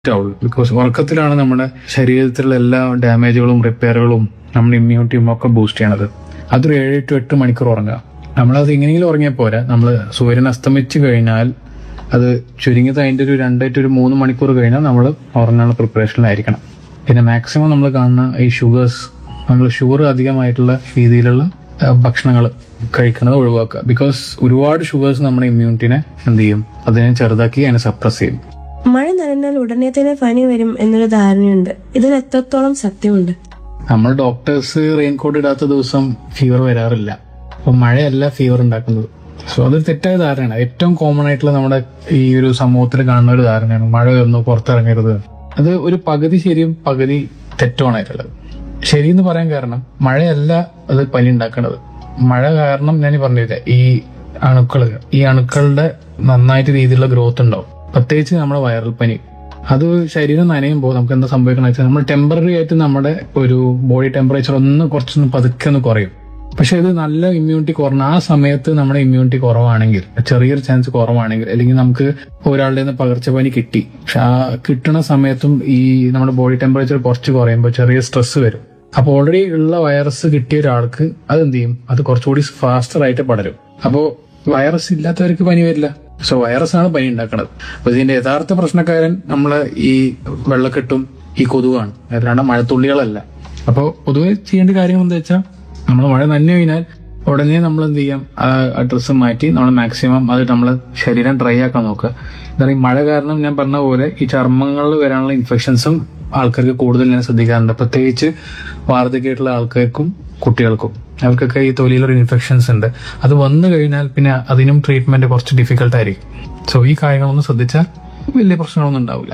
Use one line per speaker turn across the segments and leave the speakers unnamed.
ആവുള്ളൂ ബിക്കോസ് ഉറക്കത്തിലാണ് നമ്മുടെ ശരീരത്തിലുള്ള എല്ലാ ഡാമേജുകളും റിപ്പയറുകളും നമ്മുടെ ഇമ്മ്യൂണിറ്റിയും ഒക്കെ ബൂസ്റ്റ് ചെയ്യണത് അതൊരു ഏഴ് ടു എട്ട് മണിക്കൂർ ഉറങ്ങുക നമ്മളത് എങ്ങനെയെങ്കിലും ഉറങ്ങിയാൽ പോരാ നമ്മൾ സൂര്യൻ അസ്തമിച്ച് കഴിഞ്ഞാൽ അത് ചുരുങ്ങിയത് അതിൻ്റെ ഒരു രണ്ട് ടു ഒരു മൂന്ന് മണിക്കൂർ കഴിഞ്ഞാൽ നമ്മൾ ഉറങ്ങാനുള്ള പ്രിപ്പറേഷനിലായിരിക്കണം പിന്നെ മാക്സിമം നമ്മൾ കാണുന്ന ഈ ഷുഗേഴ്സ് നമ്മൾ ഷുഗർ അധികമായിട്ടുള്ള രീതിയിലുള്ള ഭക്ഷണങ്ങൾ കഴിക്കുന്നത് ഒഴിവാക്കുക ബിക്കോസ് ഒരുപാട് ഷുഗേഴ്സ് നമ്മുടെ ഇമ്മ്യൂണിറ്റിനെ എന്ത് ചെയ്യും അതിനെ ചെറുതാക്കി അതിനെ സപ്രസ് ചെയ്യും
മഴ നനഞ്ഞാൽ ഉടനെ തന്നെ പനി വരും എന്നൊരു ധാരണയുണ്ട് ഇതിൽ എത്രത്തോളം സത്യമുണ്ട്
നമ്മൾ ഡോക്ടേഴ്സ് റെയിൻകോട്ട് ഇടാത്ത ദിവസം ഫീവർ വരാറില്ല അപ്പൊ മഴയല്ല ഫീവർ ഉണ്ടാക്കുന്നത് സോ അതൊരു തെറ്റായ ധാരണയാണ് ഏറ്റവും കോമൺ ആയിട്ടുള്ള നമ്മുടെ ഈ ഒരു സമൂഹത്തിൽ കാണുന്ന ഒരു ധാരണയാണ് മഴ വന്നു പുറത്തിറങ്ങരുത് അത് ഒരു പകുതി ശരിയും പകുതി തെറ്റുമാണായിട്ടുള്ളത് ശരി എന്ന് പറയാൻ കാരണം മഴയല്ല അത് പനി ഉണ്ടാക്കുന്നത് മഴ കാരണം ഞാൻ പറഞ്ഞില്ല ഈ അണുക്കൾ ഈ അണുക്കളുടെ നന്നായിട്ട് രീതിയിലുള്ള ഗ്രോത്ത് ഉണ്ടാവും പ്രത്യേകിച്ച് നമ്മുടെ വൈറൽ പനി അത് ശരീരം നനയുമ്പോൾ നമുക്ക് എന്താ സംഭവിക്കണം വെച്ചാൽ നമ്മൾ ടെമ്പററി ആയിട്ട് നമ്മുടെ ഒരു ബോഡി ടെമ്പറേച്ചർ ഒന്ന് കുറച്ചൊന്ന് പതുക്കെ ഒന്ന് കുറയും പക്ഷെ ഇത് നല്ല ഇമ്മ്യൂണിറ്റി കുറഞ്ഞ ആ സമയത്ത് നമ്മുടെ ഇമ്മ്യൂണിറ്റി കുറവാണെങ്കിൽ ചെറിയൊരു ചാൻസ് കുറവാണെങ്കിൽ അല്ലെങ്കിൽ നമുക്ക് ഒരാളുടെ നിന്ന് പകർച്ചപ്പനി കിട്ടി പക്ഷെ ആ കിട്ടുന്ന സമയത്തും ഈ നമ്മുടെ ബോഡി ടെമ്പറേച്ചർ കുറച്ച് കുറയുമ്പോൾ ചെറിയ സ്ട്രെസ് വരും അപ്പോൾ ഓൾറെഡി ഉള്ള വൈറസ് കിട്ടിയ ഒരാൾക്ക് അത് എന്ത് ചെയ്യും അത് കുറച്ചുകൂടി ഫാസ്റ്റർ ആയിട്ട് പടരും അപ്പോൾ വൈറസ് ഇല്ലാത്തവർക്ക് പനി വരില്ല സോ വൈറസ് ആണ് പനി ഉണ്ടാക്കുന്നത് അപ്പൊ ഇതിന്റെ യഥാർത്ഥ പ്രശ്നക്കാരൻ നമ്മളെ ഈ വെള്ളക്കെട്ടും ഈ കൊതുവാണ് അല്ലാണ്ട് മഴത്തുള്ളികളല്ല അപ്പോൾ പൊതുവെ ചെയ്യേണ്ട കാര്യങ്ങൾ എന്താ വെച്ചാൽ നമ്മൾ മഴ നനഞ്ഞു കഴിഞ്ഞാൽ ഉടനെ നമ്മൾ എന്ത് ചെയ്യാം ആ ഡ്രസ്സ് മാറ്റി നമ്മൾ മാക്സിമം അത് നമ്മൾ ശരീരം ഡ്രൈ ആക്കാൻ നോക്കുക എന്താ മഴ കാരണം ഞാൻ പറഞ്ഞ പോലെ ഈ ചർമ്മങ്ങളിൽ വരാനുള്ള ഇൻഫെക്ഷൻസും ആൾക്കാർക്ക് കൂടുതൽ ഞാൻ ശ്രദ്ധിക്കാറുണ്ട് പ്രത്യേകിച്ച് വാർദ്ധക്യമായിട്ടുള്ള ആൾക്കാർക്കും കുട്ടികൾക്കും അവർക്കൊക്കെ ഈ തൊലിയിലൊരു ഇൻഫെക്ഷൻസ് ഉണ്ട് അത് വന്നു കഴിഞ്ഞാൽ പിന്നെ അതിനും ട്രീറ്റ്മെന്റ് കുറച്ച് ഡിഫിക്കൽട്ട് ആയിരിക്കും സോ ഈ കാര്യങ്ങളൊന്നും ശ്രദ്ധിച്ചാൽ വലിയ പ്രശ്നങ്ങളൊന്നും ഉണ്ടാവില്ല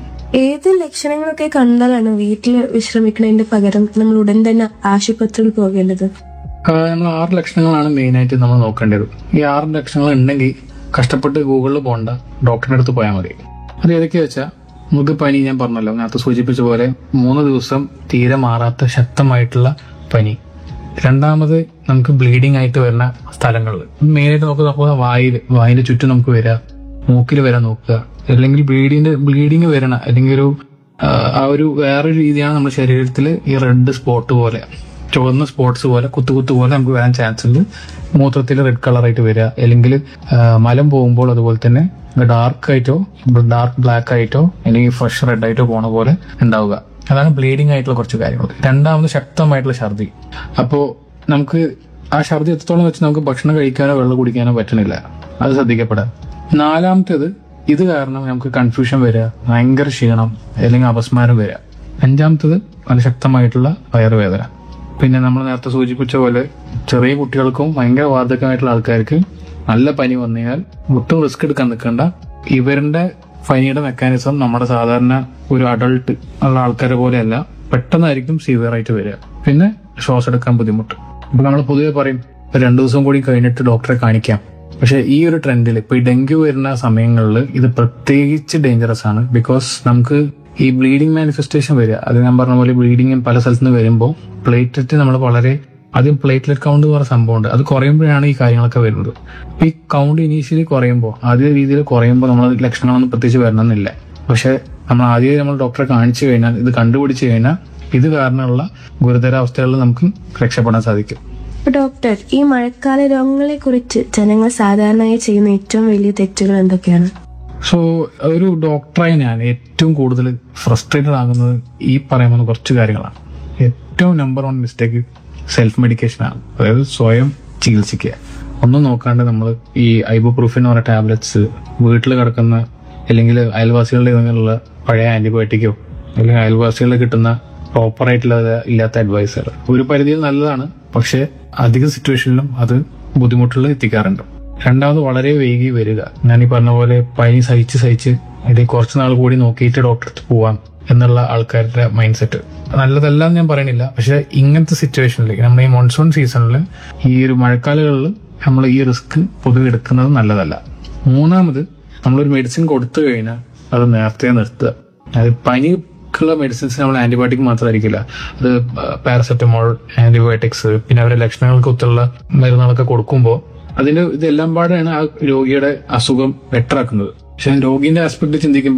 ഏത് ലക്ഷണങ്ങളൊക്കെ കണ്ടാലാണ് വീട്ടിൽ വിശ്രമിക്കുന്നതിന്റെ പകരം നമ്മൾ ഉടൻ തന്നെ ആശുപത്രിയിൽ പോകേണ്ടത്
നമ്മൾ ആറ് ലക്ഷണങ്ങളാണ് മെയിനായിട്ട് നമ്മൾ നോക്കേണ്ടത് ഈ ആറ് ലക്ഷണങ്ങൾ ഉണ്ടെങ്കിൽ കഷ്ടപ്പെട്ട് ഗൂഗിളിൽ പോകണ്ട ഡോക്ടറിന്റെ അടുത്ത് പോയാൽ മതി അത് ഏതൊക്കെയാ വെച്ചാൽ നമുക്ക് പനി ഞാൻ പറഞ്ഞല്ലോ നേരത്തെ സൂചിപ്പിച്ച പോലെ മൂന്ന് ദിവസം തീരെ മാറാത്ത ശക്തമായിട്ടുള്ള പനി രണ്ടാമത് നമുക്ക് ബ്ലീഡിംഗ് ആയിട്ട് വരുന്ന സ്ഥലങ്ങളിൽ മെയിനായിട്ട് നമുക്ക് നോക്കുക വായിൽ വായിന്റെ ചുറ്റും നമുക്ക് വരിക മൂക്കിൽ വരാൻ നോക്കുക അല്ലെങ്കിൽ ബ്ലീഡിന്റെ ബ്ലീഡിങ് വരണ അല്ലെങ്കിൽ ഒരു ആ, ആ ഒരു വേറൊരു രീതിയാണ് നമ്മുടെ ശരീരത്തിൽ ഈ റെഡ് സ്പോട്ട് പോലെ ചുവന്ന സ്പോട്സ് പോലെ കുത്തു കുത്തു പോലെ നമുക്ക് വരാൻ ചാൻസ് ഉണ്ട് മൂത്രത്തിൽ റെഡ് കളറായിട്ട് വരിക അല്ലെങ്കിൽ ആ, മലം പോകുമ്പോൾ അതുപോലെ തന്നെ ഡാർക്ക് ആയിട്ടോ ഡാർക്ക് ബ്ലാക്ക് ആയിട്ടോ അല്ലെങ്കിൽ ഫ്രഷ് റെഡ് ആയിട്ടോ പോണ പോലെ ഉണ്ടാവുക അതാണ് ബ്ലീഡിംഗ് ആയിട്ടുള്ള കുറച്ച് കാര്യങ്ങൾ രണ്ടാമത് ശക്തമായിട്ടുള്ള ഛർദി അപ്പോൾ നമുക്ക് ആ ഛർദി എത്രത്തോളം വെച്ച് നമുക്ക് ഭക്ഷണം കഴിക്കാനോ വെള്ളം കുടിക്കാനോ പറ്റണില്ല അത് ശ്രദ്ധിക്കപ്പെടാം നാലാമത്തേത് ഇത് കാരണം നമുക്ക് കൺഫ്യൂഷൻ വരിക ഭയങ്കര ക്ഷീണം അല്ലെങ്കിൽ അപസ്മാരം വരിക അഞ്ചാമത്തത് അതിശക്തമായിട്ടുള്ള വയറുവേദന പിന്നെ നമ്മൾ നേരത്തെ സൂചിപ്പിച്ച പോലെ ചെറിയ കുട്ടികൾക്കും ഭയങ്കര വാർദ്ധക്യമായിട്ടുള്ള ആൾക്കാർക്ക് നല്ല പനി വന്നു കഴിഞ്ഞാൽ ഒട്ടും റിസ്ക് എടുക്കാൻ നിൽക്കേണ്ട ഇവരുടെ പനിയുടെ മെക്കാനിസം നമ്മുടെ സാധാരണ ഒരു അഡൾട്ട് ഉള്ള ആൾക്കാരെ പോലെയല്ല പെട്ടെന്നായിരിക്കും സിവിയർ ആയിട്ട് വരിക പിന്നെ ശ്വാസം എടുക്കാൻ ബുദ്ധിമുട്ട് അപ്പൊ നമ്മൾ പൊതുവെ പറയും "ഇപ്പൊ രണ്ടു ദിവസം കൂടി കഴിഞ്ഞിട്ട് ഡോക്ടറെ കാണിക്കാം പക്ഷെ ഈ ഒരു ട്രെൻഡിൽ ഇപ്പൊ ഈ ഡെങ്കു വരുന്ന സമയങ്ങളിൽ ഇത് പ്രത്യേകിച്ച് ഡേഞ്ചറസ് ആണ് ബിക്കോസ് നമുക്ക് ഈ ബ്ലീഡിംഗ് മാനിഫെസ്റ്റേഷൻ വരിക അത് ഞാൻ പറഞ്ഞ പോലെ ബ്ലീഡിങ് പല സ്ഥലത്ത് നിന്ന് വരുമ്പോൾ പ്ലേറ്റ്ലെറ്റ് നമ്മൾ വളരെ ആദ്യം പ്ലേറ്റ്ലെറ്റ് കൗണ്ട് എന്ന് പറഞ്ഞ സംഭവമുണ്ട് അത് കുറയുമ്പോഴാണ് ഈ കാര്യങ്ങളൊക്കെ വരുന്നത് അപ്പൊ ഈ കൗണ്ട് ഇനീഷ്യലി കുറയുമ്പോൾ ആദ്യ രീതിയിൽ കുറയുമ്പോൾ നമ്മൾ ലക്ഷണങ്ങളൊന്നും പ്രത്യേകിച്ച് വരണമെന്നില്ല പക്ഷെ നമ്മൾ ആദ്യം നമ്മൾ ഡോക്ടറെ കാണിച്ചു കഴിഞ്ഞാൽ ഇത് കണ്ടുപിടിച്ചു കഴിഞ്ഞാൽ ഇത് കാരണമുള്ള ഗുരുതരാവസ്ഥകളിൽ നമുക്ക് രക്ഷപ്പെടാൻ സാധിക്കും
അപ്പൊ ഡോക്ടർ ഈ മഴക്കാല രോഗങ്ങളെ കുറിച്ച് ജനങ്ങൾ സാധാരണയായി ചെയ്യുന്ന ഏറ്റവും വലിയ തെറ്റുകൾ എന്തൊക്കെയാണ്
സോ ഒരു ഡോക്ടറായി ഞാൻ ഏറ്റവും കൂടുതൽ ഫ്രസ്ട്രേറ്റഡ് ആകുന്നത് ഈ പറയുന്ന കുറച്ച് കാര്യങ്ങളാണ് ഏറ്റവും number one mistake self medication ആണ് അതായത് സ്വയം ചികിത്സിക്കുക ഒന്നും നോക്കാണ്ട് നമ്മൾ ഈ ഐബുപ്രൂഫിൻ എന്ന് പറഞ്ഞ ടാബ്ലറ്റ്സ് വീട്ടിൽ കിടക്കുന്ന അല്ലെങ്കിൽ അയൽവാസികളുടെ നിന്നുള്ള പഴയ ആന്റിബയോട്ടിക്കോ അല്ലെങ്കിൽ അയൽവാസികളിൽ കിട്ടുന്ന പ്രോപ്പർ ആയിട്ടുള്ള ഇല്ലാത്ത അഡ്വൈസുകൾ ഒരു പരിധിയിൽ നല്ലതാണ് പക്ഷെ അധിക സിറ്റുവേഷനിലും അത് ബുദ്ധിമുട്ടുകൾ എത്തിക്കാറുണ്ട് രണ്ടാമത് വളരെ വൈകി വരിക ഞാൻ ഈ പറഞ്ഞ പോലെ പനി സഹിച്ച് സഹിച്ച് ഇത് കുറച്ച് നാൾ കൂടി നോക്കിയിട്ട് ഡോക്ടറെ അടുത്ത് പോവാം എന്നുള്ള ആൾക്കാരുടെ മൈൻഡ് സെറ്റ് നല്ലതല്ല എന്ന് ഞാൻ പറയണില്ല പക്ഷെ ഇങ്ങനത്തെ സിറ്റുവേഷനിൽ നമ്മുടെ ഈ മോൺസൂൺ സീസണിൽ ഈ ഒരു മഴക്കാലങ്ങളിൽ നമ്മൾ ഈ റിസ്ക് പൊതുവെ എടുക്കുന്നത് നല്ലതല്ല മൂന്നാമത് നമ്മളൊരു മെഡിസിൻ കൊടുത്തു കഴിഞ്ഞാൽ അത് നേരത്തെ നിർത്തുക അത് പനിക്കുള്ള മെഡിസിൻസ് നമ്മൾ ആന്റിബയോട്ടിക് മാത്രമായിരിക്കില്ല അത് പാരസെറ്റമോൾ ആന്റിബയോട്ടിക്സ് പിന്നെ അവരുടെ ലക്ഷണങ്ങൾക്ക് ഒത്തുള്ള മരുന്നുകളൊക്കെ കൊടുക്കുമ്പോൾ അതിന്റെ ഇതെല്ലാം പാടാണ് ആ രോഗിയുടെ അസുഖം ബെറ്റർ ആക്കുന്നത് പക്ഷെ രോഗിന്റെ ആസ്പെക്ട് ചിന്തിക്കുമ്പോൾ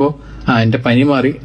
ആ എന്റെ പനി മാറി